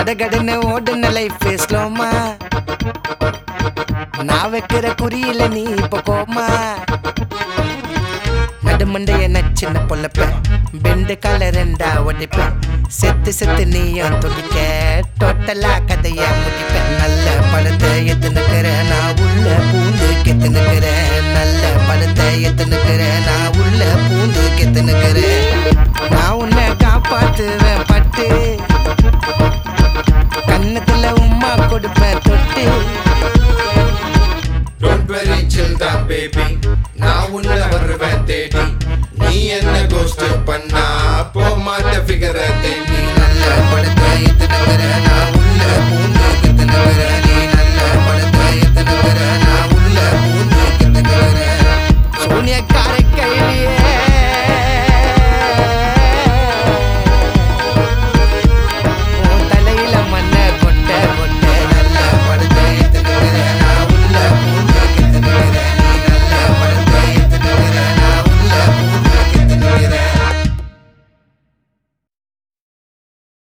கடகடன்னு ஓடுன லைஃப் ஸ்லோமா நான் வைக்கிற குறியில நீ இப்ப போமா நடுமண்டைய நச்சின்ன பொல்லப்ப பெண்டு கால ரெண்டா ஒடிப்பேன் செத்து செத்து நீயும் துடிக்க டோட்டலா கதைய முடிப்பேன் நல்ல பழத்தை எத்துனுக்கிற நான் உள்ள பூந்து கெத்துனுக்கிற நல்ல பழத்தை எத்துனுக்கிற நான் உள்ள பூந்து கெத்துனுக்கிற நான் உன்னை காப்பாத்துவேன் பட்டு கண்ணத்துல உம்மா கொடுப்பேன் தொட்டு டோன்ட் வெரி சில் தான் பேபி நான் உன்ன வருவேன் தேடி நீ என்ன கோஸ்ட் பண்ணா போ மாட்ட ஃபிகர தேடி நீ நல்ல பழத்தை எத்துனுக்கிற நான் உள்ள பூந்து கெத்துனுக்கிற